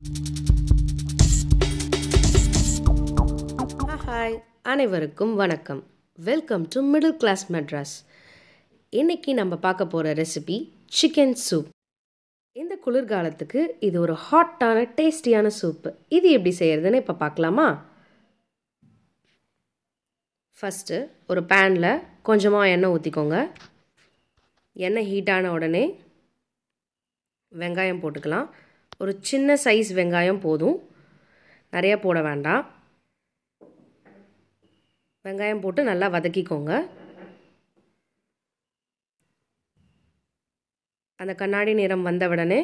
hi அனைவருக்கும் வணக்கம் welcome to middle class Madras இன்னைக்கு நம்ம பார்க்க போகிற ரெசிபி சிக்கன் சூப் இந்த குளிர்காலத்துக்கு இது ஒரு ஹாட்டான டேஸ்டியான சூப்பு இது எப்படி செய்கிறதுன்னு இப்போ பார்க்கலாமா ஃபஸ்ட்டு ஒரு பேனில் கொஞ்சமாக எண்ணெய் ஊற்றிக்கோங்க எண்ணெய் ஹீட்டான உடனே வெங்காயம் போட்டுக்கலாம் ஒரு சின்ன சைஸ் வெங்காயம் போதும் நிறைய போட வேண்டாம் வெங்காயம் போட்டு நல்லா வதக்கிக்கோங்க அந்த கண்ணாடி நிறம் வந்த உடனே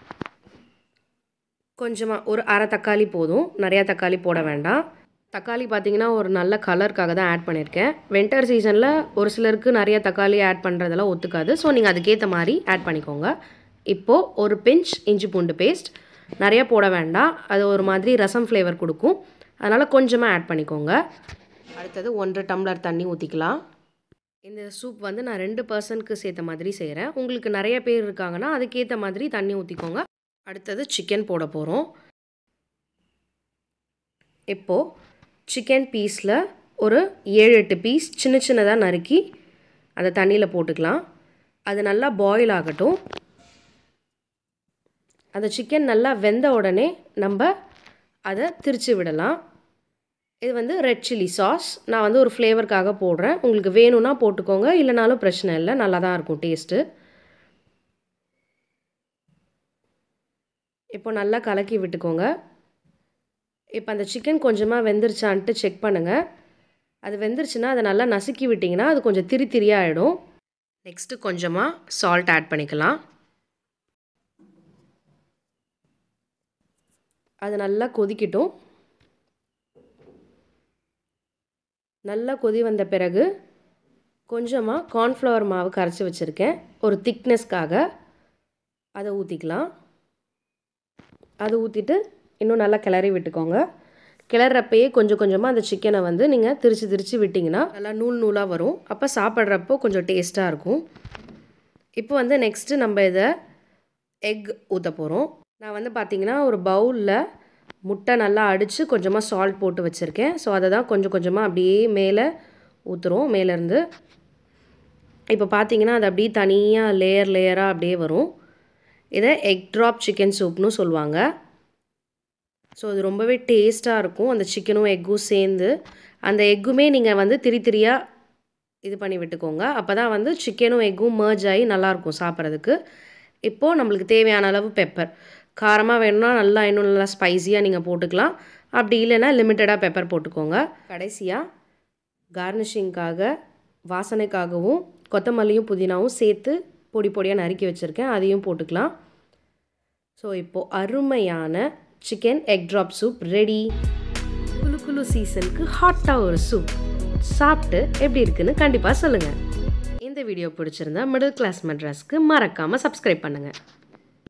கொஞ்சமாக ஒரு அரை தக்காளி போதும் நிறையா தக்காளி போட வேண்டாம் தக்காளி பார்த்தீங்கன்னா ஒரு நல்ல கலருக்காக தான் ஆட் பண்ணியிருக்கேன் வின்டர் சீசனில் ஒரு சிலருக்கு நிறைய தக்காளி ஆட் பண்ணுறதெல்லாம் ஒத்துக்காது ஸோ நீங்கள் அதுக்கேற்ற மாதிரி ஆட் பண்ணிக்கோங்க இப்போது ஒரு பிஞ்ச் இஞ்சி பூண்டு பேஸ்ட் நிறைய போட வேண்டாம் அது ஒரு மாதிரி ரசம் ஃப்ளேவர் கொடுக்கும் அதனால் கொஞ்சமாக ஆட் பண்ணிக்கோங்க அடுத்தது ஒன்றரை டம்ளர் தண்ணி ஊற்றிக்கலாம் இந்த சூப் வந்து நான் ரெண்டு பர்சனுக்கு சேர்த்த மாதிரி செய்கிறேன் உங்களுக்கு நிறைய பேர் இருக்காங்கன்னா அதுக்கேற்ற மாதிரி தண்ணி ஊற்றிக்கோங்க அடுத்தது சிக்கன் போட போகிறோம் இப்போது சிக்கன் பீஸில் ஒரு ஏழு எட்டு பீஸ் சின்ன சின்னதாக நறுக்கி அந்த தண்ணியில் போட்டுக்கலாம் அது நல்லா பாயில் ஆகட்டும் அந்த சிக்கன் நல்லா வெந்த உடனே நம்ம அதை திரிச்சு விடலாம் இது வந்து ரெட் சில்லி சாஸ் நான் வந்து ஒரு ஃப்ளேவருக்காக போடுறேன் உங்களுக்கு வேணும்னா போட்டுக்கோங்க இல்லைனாலும் பிரச்சனை இல்லை நல்லா தான் இருக்கும் டேஸ்ட்டு இப்போ நல்லா கலக்கி விட்டுக்கோங்க இப்போ அந்த சிக்கன் கொஞ்சமாக வெந்துருச்சான்ட்டு செக் பண்ணுங்கள் அது வெந்துருச்சுன்னா அதை நல்லா நசுக்கி விட்டிங்கன்னா அது கொஞ்சம் திரி திரியாக ஆகிடும் நெக்ஸ்ட்டு கொஞ்சமாக சால்ட் ஆட் பண்ணிக்கலாம் அது நல்லா கொதிக்கட்டும் நல்லா கொதி வந்த பிறகு கொஞ்சமாக கார்ன்ஃப்ளவர் மாவு கரைச்சி வச்சுருக்கேன் ஒரு திக்னஸ்க்காக அதை ஊற்றிக்கலாம் அதை ஊற்றிட்டு இன்னும் நல்லா கிளறி விட்டுக்கோங்க கிளறப்பயே கொஞ்சம் கொஞ்சமாக அந்த சிக்கனை வந்து நீங்கள் திரித்து திரித்து விட்டிங்கன்னா நல்லா நூல் நூலாக வரும் அப்போ சாப்பிட்றப்போ கொஞ்சம் டேஸ்ட்டாக இருக்கும் இப்போ வந்து நெக்ஸ்ட்டு நம்ம இதை எக் ஊற்ற போகிறோம் நான் வந்து பார்த்திங்கன்னா ஒரு பவுலில் முட்டை நல்லா அடித்து கொஞ்சமாக சால்ட் போட்டு வச்சுருக்கேன் ஸோ அதை தான் கொஞ்சம் கொஞ்சமாக அப்படியே மேலே ஊற்றுறோம் மேலேருந்து இப்போ பார்த்தீங்கன்னா அது அப்படியே தனியாக லேயர் லேயராக அப்படியே வரும் இதை எக் ட்ராப் சிக்கன் சூப்னு சொல்லுவாங்க ஸோ அது ரொம்பவே டேஸ்ட்டாக இருக்கும் அந்த சிக்கனும் எக்கும் சேர்ந்து அந்த எக்குமே நீங்கள் வந்து திரி திரியாக இது பண்ணி விட்டுக்கோங்க அப்போ தான் வந்து சிக்கனும் எக்கும் மர்ஜ் ஆகி நல்லாயிருக்கும் சாப்பிட்றதுக்கு இப்போது நம்மளுக்கு தேவையான அளவு பெப்பர் காரமாக வேணும்னா நல்லா இன்னும் நல்லா ஸ்பைஸியாக நீங்கள் போட்டுக்கலாம் அப்படி இல்லைன்னா லிமிட்டடாக பெப்பர் போட்டுக்கோங்க கடைசியாக கார்னிஷிங்காக வாசனைக்காகவும் கொத்தமல்லியும் புதினாவும் சேர்த்து பொடி பொடியாக நறுக்கி வச்சுருக்கேன் அதையும் போட்டுக்கலாம் ஸோ இப்போது அருமையான chicken egg drop soup ready குளு குளு சீசனுக்கு ஹாட்டாக ஒரு சூப் சாப்பிட்டு எப்படி இருக்குன்னு கண்டிப்பாக சொல்லுங்கள் இந்த வீடியோ பிடிச்சிருந்தா மிடில் கிளாஸ் மெட்ராஸ்க்கு மறக்காமல் சப்ஸ்கிரைப் பண்ணுங்கள்